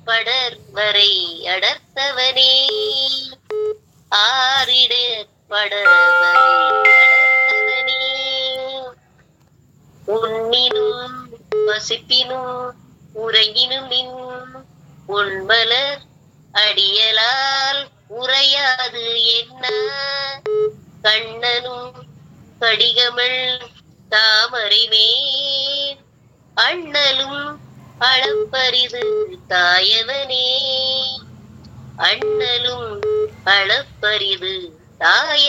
படர் வரை அடர்த்தவனே ஆறிட படர் வரை அடர்த்தவனே உன்னினும் வசிப்பினும் உறங்கினும் நின் உன்மலர் அடியலால் உரையாது என்ன கண்ணனும் கடிகமல் தாமரை மேல் அண்ணலும் அளப்பரிது தாயவனே அண்ணலும் அளப்பரிது தாய